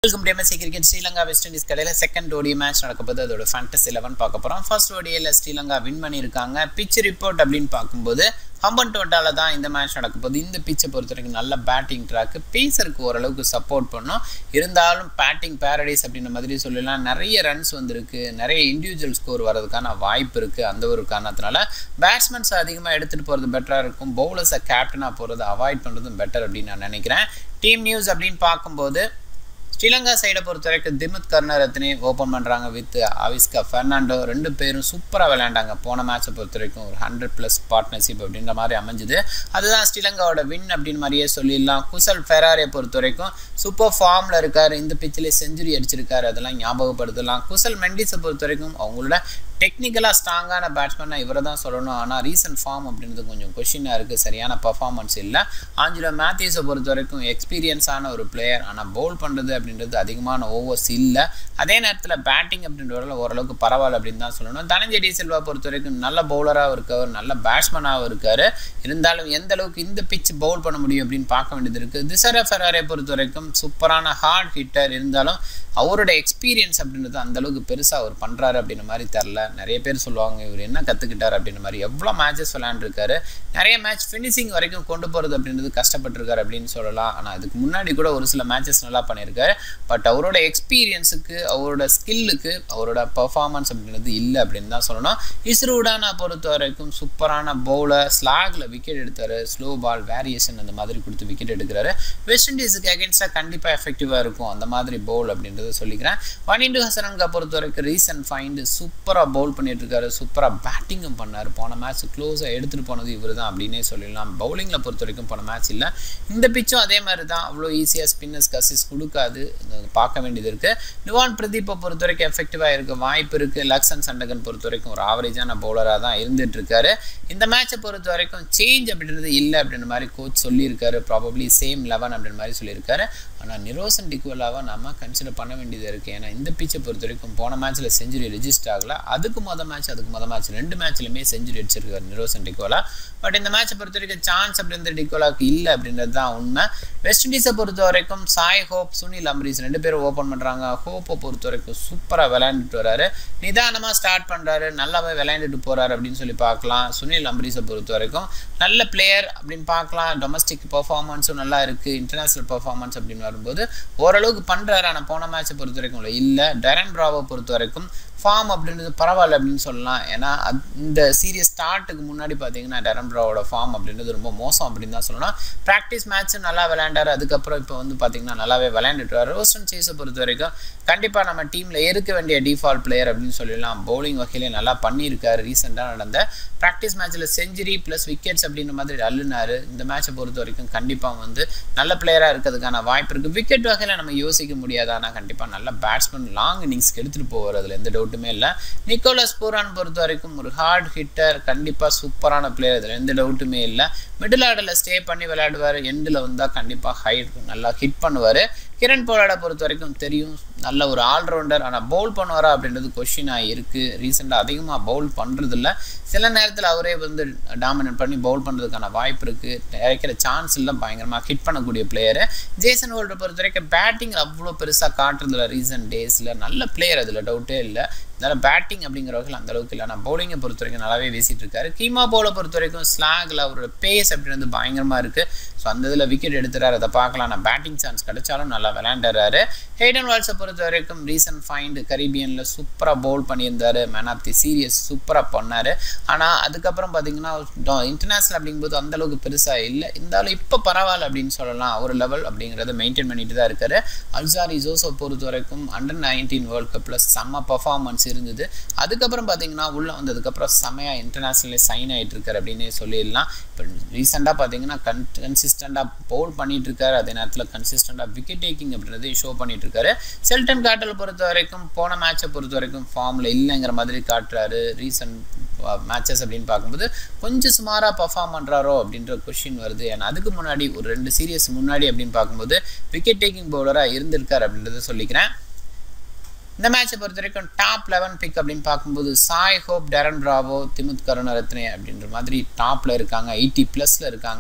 welcome டேமசி cricket Sri Lanka West Indies கடையில் second ODI match நடக்க போது அதோட ஃபேண்டஸ் லெவன் பார்க்க போகிறோம் ஃபர்ஸ்ட் ஓடியில் ஸ்ரீலங்கா வின் பண்ணியிருக்காங்க பிச் ரிப்போர்ட் அப்படின்னு பார்க்கும்போது ஹம்பன் டோட்டால தான் இந்த மேட்ச் நடக்க போகுது இந்த பிச்சை பொறுத்த வரைக்கும் நல்ல பேட்டிங் ட்ராக்கு பேசருக்கு ஓரளவுக்கு சப்போர்ட் பண்ணும் இருந்தாலும் பேட்டிங் பேரடைஸ் அப்படின்ற மாதிரி சொல்லலாம் நிறைய ரன்ஸ் வந்திருக்கு நிறைய இண்டிவிஜுவல் ஸ்கோர் வரதுக்கான வாய்ப்பு இருக்குது அந்த ஒரு காரணத்தினால பேட்ஸ்மேன்ஸ் அதிகமாக எடுத்துகிட்டு போகிறது பெட்டராக இருக்கும் பவுலர்ஸை கேப்டனாக போகிறது அவாய்ட் பண்ணுறதும் பெட்டர் அப்படின்னு நான் நினைக்கிறேன் டீம் நியூஸ் அப்படின்னு பார்க்கும்போது ஸ்ரீலங்கா சைடை பொறுத்த வரைக்கும் திமுத் கருணரத்னே ஓப்பன் பண்ணுறாங்க வித் ஆவிஸ்கா ஃபெர்னாண்டோ ரெண்டு பேரும் சூப்பராக விளையாண்டாங்க போன மேட்சை பொறுத்த வரைக்கும் ஒரு ஹண்ட்ரட் ப்ளஸ் பார்ட்னர்ஷிப் அப்படின்ற மாதிரி அமைஞ்சுது அதுதான் ஸ்ரீலங்காவோட வின் அப்படின்னு மாதிரியே சொல்லிடலாம் குசல் ஃபெராரியை பொறுத்த வரைக்கும் சூப்பர் ஃபார்மில் இருக்கார் இந்த பிச்சிலே செஞ்சுரி அடிச்சிருக்காரு அதெல்லாம் ஞாபகப்படுத்தலாம் குசல் மெண்டிஸை பொறுத்த வரைக்கும் அவங்களோட டெக்னிக்கலாக ஸ்ட்ராங்கான பேட்ஸ்மேனாக இவரை தான் சொல்லணும் ஆனால் ரீசன்ட் ஃபார்ம் அப்படின்றது கொஞ்சம் கொஷினாக இருக்குது சரியான பர்ஃபார்மன்ஸ் இல்லை ஆஞ்சிலோ மேத்யூஸை பொறுத்த வரைக்கும் எக்ஸ்பீரியன்ஸான ஒரு பிளேயர் ஆனால் பவுல் பண்ணுறது அப்படின்றது அதிகமான ஓவர்ஸ் இல்லை அதே நேரத்தில் பேட்டிங் அப்படின்றதுல ஓரளவுக்கு பரவாயில்ல அப்படின்னு தான் சொல்லணும் தனஞ்சய் டி செல்வா பொறுத்த வரைக்கும் நல்ல பவுலராகவும் இருக்கார் நல்ல பேட்ஸ்மேனாகவும் இருக்கார் இருந்தாலும் எந்த அளவுக்கு இந்த பிச் பவுல் பண்ண முடியும் அப்படின்னு பார்க்க வேண்டியது இருக்குது திசர ஃபெராரை பொறுத்த வரைக்கும் சூப்பரான ஹார்ட் ஹிட்டர் இருந்தாலும் அவரோட எக்ஸ்பீரியன்ஸ் அப்படின்றது அந்த அளவுக்கு பெருசாக அவர் பண்ணுறாரு அப்படின்ற மாதிரி தெரில நிறைய பேர் சொல்லுவாங்க இவர் என்ன கற்றுக்கிட்டார் அப்படின்ற மாதிரி எவ்வளோ மேட்சஸ் விளையாண்டுருக்காரு நிறைய மேட்ச் ஃபினிஷிங் வரைக்கும் கொண்டு போகிறது அப்படின்றது கஷ்டப்பட்டிருக்காரு அப்படின்னு சொல்லலாம் ஆனால் அதுக்கு முன்னாடி கூட ஒரு சில மேட்சஸ் நல்லா பண்ணியிருக்காரு பட் அவரோட எக்ஸ்பீரியன்ஸுக்கு அவரோட ஸ்கில்லுக்கு அவரோட பர்ஃபார்மன்ஸ் அப்படின்றது இல்லை அப்படின்னு தான் சொல்லணும் இஸ்ரூடானா பொறுத்த வரைக்கும் சூப்பரான பவுலர் ஸ்லாகில் விக்கெட் எடுத்தார் ஸ்லோ பால் வேரியேஷன் அந்த மாதிரி கொடுத்து விக்கெட் எடுக்கிறாரு வெஸ்ட் இண்டீஸுக்கு அகேன்ஸ்டாக கண்டிப்பாக எஃபெக்டிவாக இருக்கும் அந்த மாதிரி பவுல் அப்படின்றது சொல்லிக்கிறேன் வனிண்டு ஹசரங்கா பொறுத்த வரைக்கும் ரீசன்ட் ஃபைண்டு சூப்பராக பவுல் பண்ணிட்டு இருக்காரு சூப்பராக பேட்டிங்கும் பண்ணார் போன மேட்ச் க்ளோஸாக எடுத்துகிட்டு போனது இவர் தான் அப்படின்னே சொல்லிடலாம் பவுலிங்கில் பொறுத்த வரைக்கும் போன மேட்ச் இல்லை இந்த பிச்சும் அதே மாதிரி தான் அவ்வளோ ஈஸியாக ஸ்பின்னர்ஸ் கசிஸ் கொடுக்காது பார்க்க வேண்டியது இருக்குது நிவான் பிரதீப்பை பொறுத்த வரைக்கும் எஃபெக்டிவாக இருக்க வாய்ப்பு இருக்குது லக்ஷன் சண்டகன் பொறுத்த வரைக்கும் ஒரு ஆவரேஜான பவுலராக தான் இருந்துட்டு இருக்காரு இந்த மேட்சை பொறுத்த வரைக்கும் சேஞ்ச் அப்படின்றது இல்லை அப்படின்ற மாதிரி கோச் சொல்லியிருக்காரு ப்ராபப்ளி சேம் லெவன் அப்படின்ற மாதிரி சொல்லியிருக்காரு ஆனால் நிரோசன் டிக்வலாவை நம்ம கன்சிடர் பண்ண வேண்டியது இருக்குது ஏன்னா இந்த பிச்சை பொறுத்த வரைக்கும் போன மேட்ச்சில் செஞ்சுரி ரெஜிஸ்டர் ஆகல அதுக்கு மொதல் மேட்ச் அதுக்கு மொதல் மேட்ச் ரெண்டு மேட்ச்லையுமே செஞ்சுரி அடிச்சிருக்காரு நிரோசன் டிக்வலா பட் இந்த மேட்சை பொறுத்த வரைக்கும் சான்ஸ் அப்படின்ற டிக்வலாவுக்கு இல்லை அப்படின்றது தான் உண்மை வெஸ்ட் இண்டீஸை பொறுத்த வரைக்கும் சாய் ஹோப் சுனில் அம்ரீஸ் ரெண்டு பேரும் ஓப்பன் பண்ணுறாங்க ஹோப்பை பொறுத்த வரைக்கும் சூப்பராக விளையாண்டுட்டு வராரு நிதானமாக ஸ்டார்ட் பண்ணுறாரு நல்லாவே விளையாண்டுட்டு போகிறாரு அப்படின்னு சொல்லி பார்க்கலாம் சுனில் அம்ரீஸை பொறுத்த வரைக்கும் நல்ல பிளேயர் அப்படின்னு பார்க்கலாம் டொமஸ்டிக் பர்ஃபார்மன்ஸும் நல்லா இருக்குது இன்டர்நேஷ்னல் பர்ஃபார்மன்ஸ் அப்படின்னு வரும்போது ஓரளவுக்கு பண்ணுறாரு ஆனால் போன மேட்சை பொறுத்த வரைக்கும் இல்லை இல்லை டெரன் ப்ராவை பொறுத்த வரைக்கும் ஃபார்ம் அப்படின்றது பரவாயில்ல அப்படின்னு சொல்லலாம் ஏன்னா இந்த சீரியஸ் ஸ்டார்ட்டுக்கு முன்னாடி பார்த்தீங்கன்னா டெரன் ப்ராவோட ஃபார்ம் அப்படின்றது ரொம்ப மோசம் அப்படின்னு தான் சொல்லலாம் ப்ராக்டிஸ் மேட்ச் நல்லா விளையாண்டாரு அதுக்கப்புறம் இப்போ வந்து பார்த்தீங்கன்னா நல்லாவே விளையாண்டுட்டு ரோஸ்டன் சேஸை பொறுத்த வரைக்கும் கண்டிப்பாக நம்ம டீமில் இருக்க வேண்டிய டிஃபால்ட் பிளேயர் அப்படின்னு சொல்லலாம் பவுலிங் வகையிலே நல்லா பண்ணியிருக்காரு ரீசெண்டாக நடந்த ப்ராக்டிஸ் மேட்ச்சில் செஞ்சுரி ப்ளஸ் விக்கெட்ஸ் அப்படின்ற மாதிரி அள்ளுனாரு இந்த மேட்சை பொறுத்த வரைக்கும் கண்டிப்பாக வந்து நல்ல பிளேயராக இருக்கிறதுக்கான வாய்ப்பு இருக்குது விக்கெட் வகையில் நம்ம யோசிக்க முடியாது ஆனால் கண்டிப்பாக நல்ல பேட்ஸ்மேன் லாங் இன்னிங்ஸ்க்கு எடுத்துகிட்டு போவார் அதில் எந்த டவுட்டுமே இல்லை நிக்கோலஸ் பூரான் பொறுத்த வரைக்கும் ஒரு ஹார்ட் ஹிட்டர் கண்டிப்பாக சூப்பரான பிளேயர் இதில் எந்த டவுட்டுமே இல்லை மிடில் ஆர்டரில் ஸ்டே பண்ணி விளையாடுவார் எண்டில் வந்தால் கண்டிப்பாக ஹைட் நல்லா ஹிட் பண்ணுவார் கிரண் போலாடை பொறுத்த வரைக்கும் தெரியும் நல்ல ஒரு ஆல்ரவுண்டர் ஆனால் பவுல் பண்ணுவாரா அப்படின்றது கொஷினாக இருக்குது ரீசெண்டாக அதிகமாக பவுல் பண்ணுறதில்ல சில நேரத்தில் அவரே வந்து டாமினேட் பண்ணி பவுல் பண்ணுறதுக்கான வாய்ப்பு இருக்குது கிடைக்கிற சான்ஸ் இல்லை பயங்கரமாக ஹிட் பண்ணக்கூடிய பிளேயரு ஜேசன் ஹோல்டரை பொறுத்த வரைக்கும் பேட்டிங் அவ்வளோ பெருசாக காட்டுறதில்ல ரீசன்ட் டேஸில் நல்ல பிளேயர் அதில் டவுட்டே இல்லை அதனால் பேட்டிங் அப்படிங்கிற வகையில் அந்த அளவுக்கு இல்லை ஆனால் பவுலிங்கை பொறுத்த வரைக்கும் நல்லாவே வீசிட்டு இருக்காரு கீமா பவுலை பொறுத்த வரைக்கும் ஸ்லாகில் அவரோட பேஸ் அப்படின்றது பயங்கரமாக இருக்குது ஸோ அந்த இதில் விக்கெட் எடுத்துறாரு அதை பார்க்கலாம் நான் பேட்டிங் சான்ஸ் கிடைச்சாலும் நல்லா விளையாண்டுறாரு ஹேடன் வால்ஸை பொறுத்த வரைக்கும் ரீசன்ட் ஃபைண்டு கரீபியனில் சூப்பராக பவுல் பண்ணியிருந்தார் மேன் ஆஃப் தி சீரியஸ் சூப்பராக பண்ணார் ஆனால் அதுக்கப்புறம் பார்த்தீங்கன்னா இன்டர்நேஷ்னல் அப்படிங்கும்போது அந்தளவுக்கு பெருசாக இல்லை இருந்தாலும் இப்போ பரவாயில்ல அப்படின்னு சொல்லலாம் ஒரு லெவல் அப்படிங்கிறத மெயின்டைன் பண்ணிட்டு தான் இருக்காரு அல்சாரி ஜோசப் பொறுத்த வரைக்கும் அண்டர் நைன்டீன் வேர்ல்ட் கப்பில் செம்ம பர்ஃபார்மன்ஸ் இருந்தது அதுக்கப்புறம் பார்த்தீங்கன்னா உள்ளே வந்ததுக்கப்புறம் செம்மையாக இன்டர்நேஷ்னலே சைன் ஆகிட்டு இருக்காரு அப்படின்னு சொல்லிடலாம் இப்போ ரீசெண்டாக பார்த்தீங்கன்னா கன் கன்சிஸ்டண்ட்டாக பவுல் பண்ணிட்டு இருக்காரு அதே நேரத்தில் கன்சிஸ்டண்ட்டாக விக்கெட் டேக்கிங் அப்படின்றதையும் ஷோ பண்ணிட்டு இருக்காரு செல்டன் காட்டல் பொறுத்த வரைக்கும் போன மேட்சை பொறுத்த வரைக்கும் ஃபார்மில் இல்லைங்கிற மாதிரி காட்டுறாரு ரீசன்ட் மேட்சஸ் அப்படின்னு பார்க்கும்போது கொஞ்சம் சுமாராக பர்ஃபார்ம் பண்ணுறாரோ அப்படின்ற கொஷின் வருது ஏன்னா அதுக்கு முன்னாடி ஒரு ரெண்டு சீரியஸ் முன்னாடி அப்படின்னு பார்க்கும்போது விக்கெட் டேக்கிங் பவுலராக இருந்திருக்கார் அப்படின்றத சொல்லிக்கிறேன் இந்த மேட்சை பொறுத்த வரைக்கும் டாப் லெவன் பிக் அப்படின்னு பார்க்கும்போது Shai Hope Darren Bravo Dimuth Karunaratne அப்படின்ற மாதிரி டாப்பில் இருக்காங்க எயிட்டி ப்ளஸில் இருக்காங்க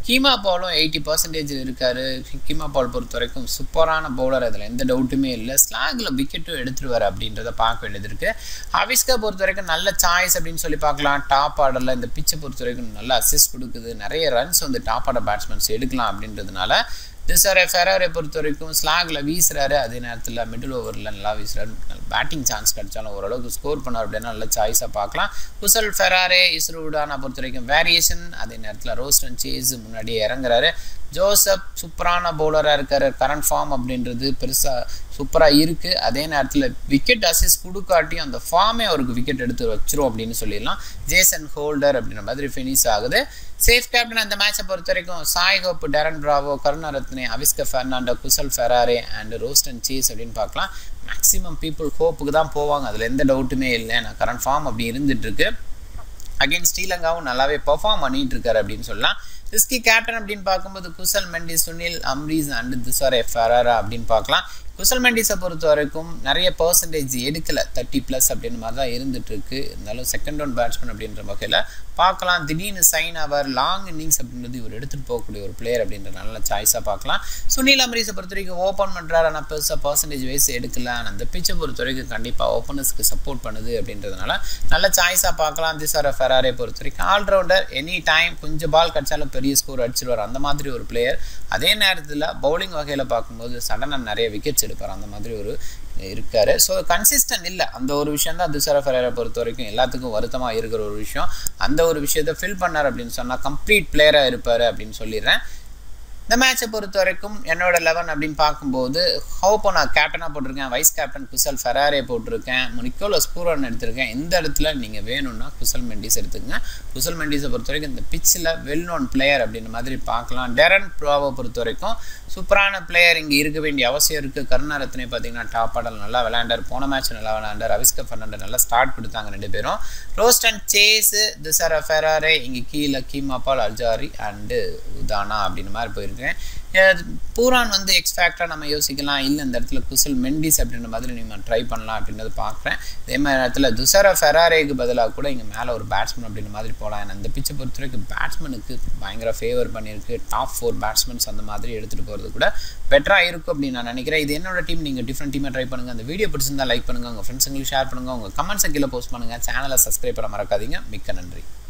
கீமா பாலும் எயிட்டி பர்சன்டேஜ் இருக்கார் கீமா பால் பொறுத்த வரைக்கும் சூப்பரான பவுலர் அதில் எந்த டவுட்டுமே இல்லை ஸ்லாகில் விக்கெட்டும் எடுத்துருவார் அப்படின்றத பார்க்க வேண்டியது இருக்குது அவிஸ்கா பொறுத்த வரைக்கும் நல்ல சாய்ஸ் அப்படின்னு சொல்லி பார்க்கலாம் டாப் ஆர்டரில் இந்த பிச்சை பொறுத்த வரைக்கும் நல்ல அசிஸ்ட் கொடுக்குது நிறைய ரன்ஸ் வந்து டாப் ஆர்டர் பேட்ஸ்மேன்ஸ் எடுக்கலாம் அப்படின்றதுனால திசாரே ஃபெராரை பொறுத்த வரைக்கும் ஸ்லாகில் வீசுறாரு அதே நேரத்தில் மிடில் ஓவரில் நல்லா வீசுறாரு பேட்டிங் சான்ஸ் கிடைச்சாலும் ஓரளவுக்கு ஸ்கோர் பண்ணார் அப்படின்னா நல்ல சாய்ஸாக பார்க்கலாம் குசல் ஃபெராரே இஸ்ரூடானா பொறுத்த வரைக்கும் வேரியேஷன் அதே நேரத்தில் ரோஸ்டன் சேஸ் முன்னாடியே இறங்குறாரு ஜோசப் சூப்பரான பவுலராக இருக்கார் கரண்ட் ஃபார்ம் அப்படின்றது பெருசாக சூப்பராக இருக்குது அதே நேரத்தில் விக்கெட் அசிஸ்ட் கொடுக்காட்டியும் அந்த ஃபார்மே அவருக்கு விக்கெட் எடுத்து வச்சிரும் அப்படின்னு சொல்லிடலாம் ஜேசன் ஹோல்டர் அப்படின்ற மாதிரி ஃபினிஷ் ஆகுது சேஃப் கேப்டன் அந்த மேட்சை பொறுத்த வரைக்கும் Shai Hope Darren Bravo Karunaratne Avishka Fernando Kusal Perera and Roston Chase அப்படின்னு பார்க்கலாம் மேக்ஸிமம் பீப்புள் ஹோப்புக்கு தான் போவாங்க அதில் எந்த டவுட்டுமே இல்லை நான் கரண்ட் ஃபார்ம் அப்படி இருந்துட்டு இருக்கு அகைன் ஸ்ரீலங்காவும் நல்லாவே பெர்ஃபார்ம் பண்ணிட்டு இருக்காரு அப்படின்னு சொல்லலாம் ரிஸ்கி கேப்டன் அப்படின்னு பார்க்கும்போது Kusal Mendis Sunil Ambris and Thisara Perera அப்படின்னு பார்க்கலாம் குசல் மெண்டிஸை பொறுத்த வரைக்கும் நிறைய பர்சன்டேஜ் எடுக்கலை தேர்ட்டி ப்ளஸ் அப்படின்ற மாதிரி தான் இருந்துட்டு இருக்கு இருந்தாலும் செகண்ட் ரவுண்ட் பேட்ஸ்மேன் அப்படின்ற வகையில் பார்க்கலாம் திடீர்னு சைன் அவர் லாங் இன்னிங்ஸ் அப்படின்றது இவர் எடுத்துகிட்டு போகக்கூடிய ஒரு பிளேயர் அப்படின்ற நல்ல சாய்ஸாக பார்க்கலாம் சுனில் அம்ரீஸை பொறுத்த வரைக்கும் ஓப்பன் பண்ணுறாரு ஆனால் பெருசாக பர்சன்டேஜ் வைஸ் எடுக்கல ஆனால் அந்த பிச்சை பொறுத்த வரைக்கும் கண்டிப்பாக ஓப்பனர்ஸ்க்கு சப்போர்ட் பண்ணுது அப்படின்றதுனால நல்ல சாய்ஸாக பார்க்கலாம் திசார ஃபெராரை பொறுத்த வரைக்கும் ஆல்ரவுண்டர் எனி டைம் கொஞ்சம் பால் கிடச்சாலும் பெரிய ஸ்கோர் அடிச்சிருவார் அந்த மாதிரி ஒரு பிளேயர் அதே நேரத்தில் பவுலிங் வகையில் பார்க்கும்போது சடனாக நிறைய விக்கெட்ஸ் எடுப்பார் அந்த மாதிரி ஒரு இருக்காரு ஸோ கன்சிஸ்டன்ட் இல்லை அந்த ஒரு விஷயம் தான் துசார ஃபெரரை பொறுத்த வரைக்கும் எல்லாத்துக்கும் வருத்தமாக இருக்கிற ஒரு விஷயம் அந்த ஒரு விஷயத்த ஃபில் பண்ணார் அப்படின்னு சொன்னால் கம்ப்ளீட் பிளேயராக இருப்பார் அப்படின்னு சொல்லிடுறேன் இந்த மேட்சை பொறுத்த வரைக்கும் என்னோட லெவன் அப்படின்னு பார்க்கும்போது ஹோப்போ நான் கேப்டனாக போட்டிருக்கேன் வைஸ் கேப்டன் குசல் ஃபெராரே போட்டிருக்கேன் நிக்கோலஸ் பூரன் எடுத்திருக்கேன் இந்த இடத்துல நீங்கள் வேணும்னா குசல் மெண்டிஸ் எடுத்துக்கங்க குசல் மெண்டிஸை பொறுத்த வரைக்கும் இந்த பிச்சில் வெல் நோன் பிளேயர் அப்படின்ற மாதிரி பார்க்கலாம் டெரன் ப்ரோவை பொறுத்த வரைக்கும் சூப்பரான பிளேயர் இங்கே இருக்க வேண்டிய அவசியம் இருக்குது கருணாரத்னே பார்த்தீங்கன்னா டாப் ஆடல் நல்லா விளையாண்டார் போன மேட்ச் நல்லா விளையாண்டார் அவிஸ்க ஃபர்னாண்டர் நல்லா ஸ்டார்ட் கொடுத்தாங்க ரெண்டு பேரும் Roston and Chase Thisara Perera இங்கே கீழே கீமாப்பால் அல்ஜாரி அண்டு உதானா அப்படின்னு மாதிரி போயிருக்கேன் பூரான் வந்து எக்ஸ் ஃபேக்டராக நம்ம யோசிக்கலாம் இல்லை இந்த இடத்துல குசல் மெண்டிஸ் அப்படின்ற மாதிரி நீங்கள் ட்ரை பண்ணலாம் அப்படின்றது பார்க்குறேன் இதே மாதிரி இடத்துல துசாரா ஃபெராரேக்கு பதிலாக கூட இங்கே மேலே ஒரு பேட்ஸ்மேன் அப்படின்ற மாதிரி போகலாம் ஏன்னா இந்த பிச்சை பொறுத்த வரைக்கும் பேட்ஸ்மேனுக்கு பயங்கர ஃபேவர் பண்ணியிருக்கு டாப் ஃபோர் பேட்ஸ்மேன்ஸ் அந்த மாதிரி எடுத்துகிட்டு போகிறது கூட பெட்டராக இருக்கும் அப்படின்னு நான் நினைக்கிறேன் இது என்னோட டீம் நீங்கள் டிஃப்ரெண்ட் டீமாக ட்ரை பண்ணுங்கள் அந்த வீடியோ பிடிச்சிருந்தா லைக் பண்ணுங்கள் உங்கள் ஃப்ரெண்ட்ஸுங்களுக்கு ஷேர் பண்ணுங்கள் உங்கள் கமெண்ட்ஸை கீழே போஸ்ட் பண்ணுங்கள் சேனலை சப்ஸ்கிரைப் பண்ண மறக்காதீங்க மிக்க நன்றி